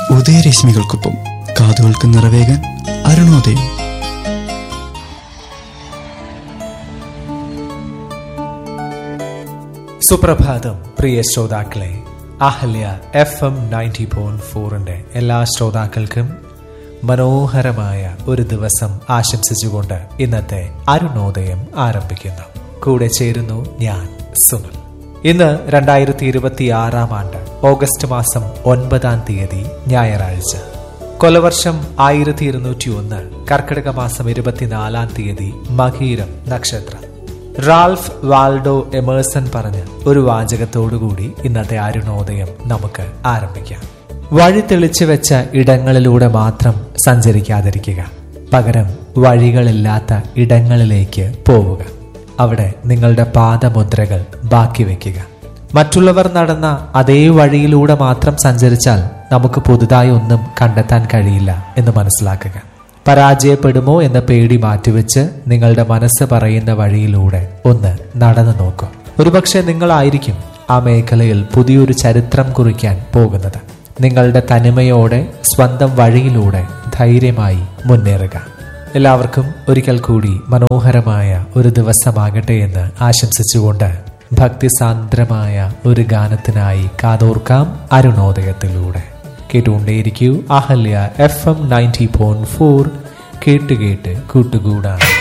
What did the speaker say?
ഉദയരശ്മികൾക്കൊപ്പം കാതുകൾക്ക് നിറവേകാൻ അരുണോദയം സുപ്രഭാതം പ്രിയ ശ്രോതാക്കളെ Ahalya F M ninety point ഫോറിന്റെ എല്ലാ ശ്രോതാക്കൾക്കും മനോഹരമായ ഒരു ദിവസം ആശംസിച്ചുകൊണ്ട് ഇന്നത്തെ അരുണോദയം ആരംഭിക്കുന്നു കൂടെ ചേരുന്നു ഞാൻ സുനിൽ ഇന്ന് രണ്ടായിരത്തി ഇരുപത്തി ആറാം ആണ്ട് ഓഗസ്റ്റ് മാസം ഒൻപതാം തീയതി ഞായറാഴ്ച കൊലവർഷം ആയിരത്തി ഇരുന്നൂറ്റി ഒന്ന് കർക്കിടക മാസം ഇരുപത്തിനാലാം തീയതി മകീരം നക്ഷത്രം റാൾഫ് വാൾഡോ എമേഴ്സൺ പറഞ്ഞ ഒരു വാചകത്തോടുകൂടി ഇന്നത്തെ അരുണോദയം നമുക്ക് ആരംഭിക്കാം വഴി തെളിച്ചു വെച്ച ഇടങ്ങളിലൂടെ മാത്രം സഞ്ചരിക്കാതിരിക്കുക പകരം വഴികളില്ലാത്ത ഇടങ്ങളിലേക്ക് പോവുക അവിടെ നിങ്ങളുടെ പാദമുദ്രകൾ ബാക്കി വെക്കുക മറ്റുള്ളവർ നടന്ന അതേ വഴിയിലൂടെ മാത്രം സഞ്ചരിച്ചാൽ നമുക്ക് പുതുതായി ഒന്നും കണ്ടെത്താൻ കഴിയില്ല എന്ന് മനസ്സിലാക്കുക പരാജയപ്പെടുമോ എന്ന പേടി മാറ്റിവെച്ച് നിങ്ങളുടെ മനസ്സ് പറയുന്ന വഴിയിലൂടെ ഒന്ന് നടന്നു നോക്കൂ ഒരുപക്ഷെ നിങ്ങളായിരിക്കും ആ മേഖലയിൽ പുതിയൊരു ചരിത്രം കുറിക്കാൻ പോകുന്നത് നിങ്ങളുടെ തനിമയോടെ സ്വന്തം വഴിയിലൂടെ ധൈര്യമായി മുന്നേറുക എല്ലാവർക്കും ഒരിക്കൽ കൂടി മനോഹരമായ ഒരു ദിവസമാകട്ടെ എന്ന് ആശംസിച്ചുകൊണ്ട് ഭക്തിസാന്ദ്രമായ ഒരു ഗാനത്തിനായി കാതോർക്കാം അരുണോദയത്തിലൂടെ കേട്ടുകൊണ്ടേയിരിക്കൂ Ahalya F M ninety point four കേട്ട് കേട്ട് കൂട്ടുകൂടാണ്